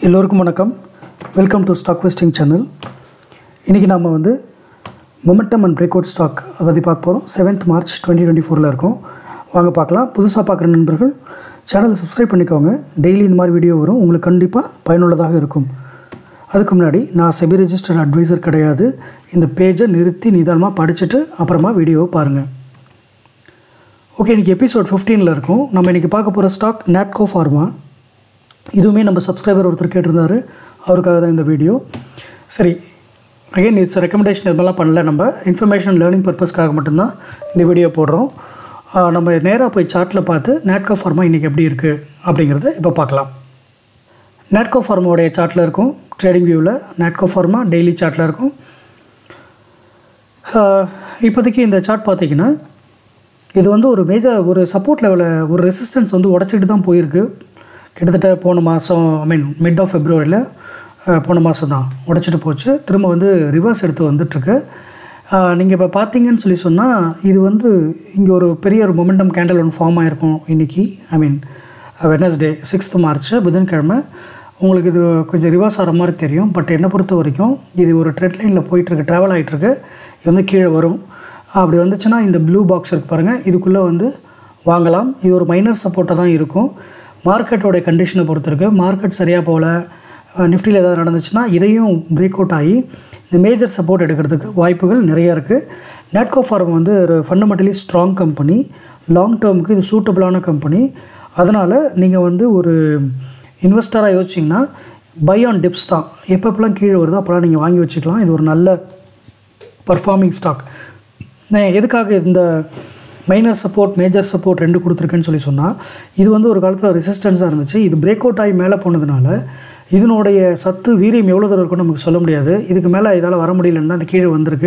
எல்லோருக்கும் வணக்கம் welcome to stock vesting channel இன்றைக்கி நாம் வந்து momentum and breakout stock பற்றி பார்க்க போகிறோம் செவன்த் மார்ச் டுவெண்ட்டி டுவெண்ட்டி ஃபோரில் இருக்கோம் வாங்க பார்க்கலாம் புதுசாக பார்க்குற நண்பர்கள் சேனலை சப்ஸ்கிரைப் பண்ணிக்கோங்க டெய்லி இந்த மாதிரி வீடியோ வரும் உங்களுக்கு கண்டிப்பாக பயனுள்ளதாக இருக்கும் அதுக்கு முன்னாடி நான் செபி ரெஜிஸ்டர்ட் அட்வைசர் கிடையாது இந்த பேஜை நிறுத்தி நிதானமாக படிச்சுட்டு அப்புறமா வீடியோவை பாருங்கள் ஓகே இன்றைக்கி எபிசோட் ஃபிஃப்டீனில் இருக்கும் நம்ம இன்றைக்கி பார்க்க போகிற ஸ்டாக் நாட்கோ ஃபார்மா இதுவுமே நம்ம சப்ஸ்கிரைபர் ஒருத்தர் கேட்டிருந்தாரு அவருக்காக தான் இந்த வீடியோ சரி அகைன் இட்ஸ் ரெக்கமெண்டேஷன் இது மாதிரிலாம் பண்ணல நம்ம இன்ஃபர்மேஷன் லேர்னிங் பர்பஸ்க்காக மட்டும்தான் இந்த வீடியோ போடுறோம் ஆஹ் நம்ம நேராக போய் சார்ட்டில் பார்த்து நாட்கோ ஃபார்மா இன்றைக்கி எப்படி இருக்குது அப்படிங்கிறத இப்போ பார்க்கலாம் நாட்கோ ஃபார்மாவுடைய சார்ட்டில் இருக்கும் ட்ரேடிங் வியூவில் நாட்கோ ஃபார்மா டெய்லி சார்ட்டில் இருக்கும் ஆஹ் இப்போதைக்கு இந்த சார்ட் பார்த்தீங்கன்னா இது வந்து ஒரு மேஜர் ஒரு சப்போர்ட் லெவலில் ஒரு ரெசிஸ்டன்ஸ் வந்து உடச்சிட்டு தான் போயிருக்கு கிட்டத்தட்ட போன மாதம் ஐ மீன் மிட் ஆஃப் ஃபெப்ரவரியில் போன மாதம் தான் உடச்சிட்டு போச்சு திரும்ப வந்து ரிவர்ஸ் எடுத்து வந்துட்டுருக்கு நீங்கள் இப்போ பார்த்தீங்கன்னு சொல்லி சொன்னால் இது வந்து இங்கே ஒரு பெரிய ஒரு மொமெண்டம் கேண்டல் ஒன்று ஃபார்ம் ஆகிருக்கும் இன்றைக்கி I mean Wednesday sixth March புதன்கிழமை உங்களுக்கு இது கொஞ்சம் ரிவர்ஸ் ஆகிற மாதிரி தெரியும் பட் என்னை பொறுத்த வரைக்கும் இது ஒரு ட்ரெண்ட் லைனில் போயிட்டுருக்கு ட்ராவல் ஆகிட்டுருக்கு இது வந்து கீழே வரும் அப்படி வந்துச்சுன்னா இந்த ப்ளூ பாக்ஸ் இருக்கு பாருங்கள் இதுக்குள்ளே வந்து வாங்கலாம் இது ஒரு மைனர் சப்போர்ட்டாக தான் இருக்கும் மார்க்கெட்டோடைய கண்டிஷனை பொறுத்திருக்கு மார்க்கெட் சரியாக போகல நிஃப்டியில் ஏதாவது நடந்துச்சுன்னா இதையும் பிரேக் அவுட் ஆகி இந்த மேஜர் சப்போர்ட் எடுக்கிறதுக்கு வாய்ப்புகள் நிறைய இருக்குது நெட்கோ ஃபார்ம் வந்து ஒரு ஃபண்டமெண்டலி ஸ்ட்ராங் கம்பெனி லாங் டேர்முக்கு இது சூட்டபிளான கம்பெனி அதனால் நீங்கள் வந்து ஒரு இன்வெஸ்டராக யோசிச்சிங்கன்னா பை ஆன் டிப்ஸ் தான் எப்பப்பெல்லாம் கீழே வருதோ அப்போல்லாம் நீங்கள் வாங்கி வச்சுக்கலாம் இது ஒரு நல்ல பர்ஃபார்மிங் ஸ்டாக் நான் எதுக்காக இந்த மைனர் சப்போர்ட் மேஜர் சப்போர்ட் ரெண்டு கொடுத்துருக்கேன்னு சொல்லி சொன்னால் இது வந்து ஒரு காலத்தில் ரெசிஸ்டன்ஸாக இருந்துச்சு இது பிரேக் அவுட் ஆகி மேலே போனதுனால இதனுடைய சத்து வீரியம் எவ்வளோ தூரம் இருக்குன்னு நமக்கு சொல்ல முடியாது இதுக்கு மேலே இதால் வர முடியலன்னு தான் அது கீழே வந்திருக்கு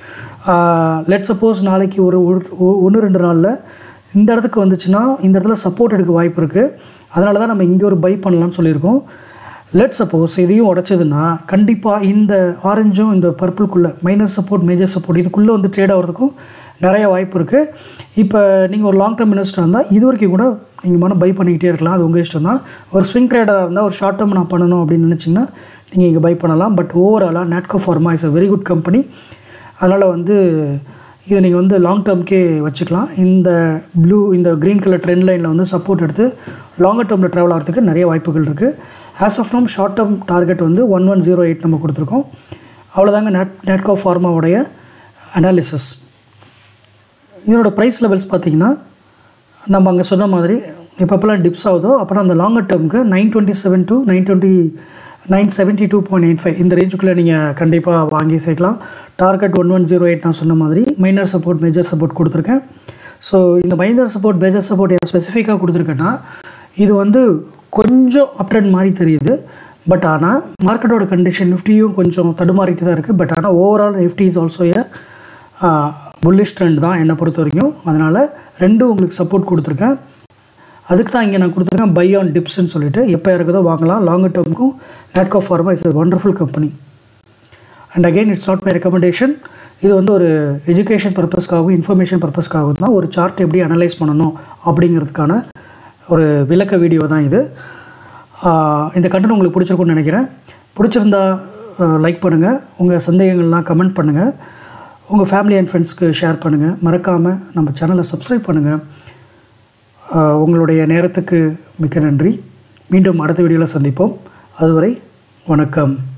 லெட் சப்போஸ் நாளைக்கு ஒரு ஒன்று ரெண்டு நாளில் இந்த இடத்துக்கு வந்துச்சுன்னா இந்த இடத்துல சப்போர்ட் எடுக்க வாய்ப்பு இருக்குது அதனால தான் நம்ம இங்கே ஒரு பை பண்ணலாம்னு சொல்லியிருக்கோம் லெட் சப்போஸ் இதையும் உடச்சதுன்னா கண்டிப்பாக இந்த ஆரஞ்சும் இந்த பர்பிள்குள்ளே மைனர் சப்போர்ட் மேஜர் சப்போர்ட் இதுக்குள்ளே வந்து ட்ரேட் ஆகிறதுக்கும் நிறைய வாய்ப்பு இருக்குது இப்போ நீங்கள் ஒரு லாங் டேர்ம் இன்வெஸ்டர் இருந்தால் இது வரைக்கும் கூட நீங்கள் மனம் பை பண்ணிக்கிட்டே இருக்கலாம் அது உங்கள் இஷ்டம் தான் ஒரு ஸ்விங் ட்ரேடராக இருந்தால் ஒரு ஷார்ட் டேர்ம் நான் பண்ணணும் அப்படின்னு நினச்சிங்கன்னா நீங்கள் இங்கே பை பண்ணலாம் பட் ஓவராலாக Natco pharma is a very good company அதனால் வந்து இதை நீங்கள் வந்து லாங் டேர்ம்க்கே வச்சுக்கலாம் இந்த ப்ளூ இந்த க்ரீன் கலர் ட்ரெண்ட் லைனில் வந்து சப்போர்ட் எடுத்து லாங்கர் டேர்மில் ட்ராவல் ஆகிறதுக்கு நிறைய வாய்ப்புகள் இருக்குது ஆஸ் ஆஃப் நம் ஷார்ட் டேர்ம் டார்கெட் வந்து ஒன் ஒன் ஜீரோ எயிட் நம்ம கொடுத்துருக்கோம் அவ்வளோதாங்க நெட் நெட்கோ ஃபார்மாவுடைய அனாலிசிஸ் இதனோட ப்ரைஸ் லெவல்ஸ் பார்த்திங்கன்னா நம்ம அங்கே சொன்ன மாதிரி எப்பப்பெல்லாம் டிப்ஸ் ஆகுதோ அப்புறம் அந்த லாங்கர் டேர்முக்கு nine twenty seven to nine twenty nine seventy two point eight five இந்த ரேஞ்சுக்குள்ளே நீங்கள் கண்டிப்பாக வாங்கி சேர்க்கலாம் target one one zero eight நான் சொன்ன மாதிரி மைனர் சப்போர்ட் மேஜர் சப்போர்ட் கொடுத்துருக்கேன் ஸோ இந்த மைனர் சப்போர்ட் மேஜர் சப்போர்ட் ஏன் ஸ்பெசிஃபிக்காக கொடுத்துருக்கேன்னா இது வந்து கொஞ்சம் அப்ட்ரெண்ட் மாதிரி தெரியுது பட் ஆனால் மார்க்கெட்டோட கண்டிஷன் நிஃப்டியும் கொஞ்சம் தடுமாறிட்டு தான் இருக்குது பட் ஆனால் overall Nifty is also a bullish trend தான் என்னை பொறுத்த வரைக்கும் அதனால் ரெண்டும் உங்களுக்கு சப்போர்ட் கொடுத்துருக்கேன் அதுக்கு தான் இங்கே நான் கொடுத்துருக்கேன் பை ஆன் டிப்ஸ்ன்னு சொல்லிட்டு எப்போ இருக்குதோ வாங்கலாம் லாங் டேர்முக்கும் Natco pharma is wonderful company and again it's not my recommendation இது வந்து ஒரு எஜுகேஷன் பர்பஸ்க்காகவும் இன்ஃபர்மேஷன் பர்பஸ்க்காகவும் தான் ஒரு சார்ட் எப்படி அனலைஸ் பண்ணணும் அப்படிங்கிறதுக்கான ஒரு விளக்க வீடியோ தான் இது இந்த கண்டென்ட் உங்களுக்கு பிடிச்சிருக்குன்னு நினைக்கிறேன் பிடிச்சிருந்தா லைக் பண்ணுங்கள் உங்கள் சந்தேகங்கள்லாம் கமெண்ட் பண்ணுங்கள் உங்கள் ஃபேமிலி அண்ட் ஃப்ரெண்ட்ஸ்க்கு ஷேர் பண்ணுங்கள் மறக்காமல் நம்ம சேனலை சப்ஸ்கிரைப் பண்ணுங்கள் உங்களுடைய நேரத்துக்கு மிக்க நன்றி மீண்டும் அடுத்த வீடியோவில் சந்திப்போம் அதுவரை வணக்கம்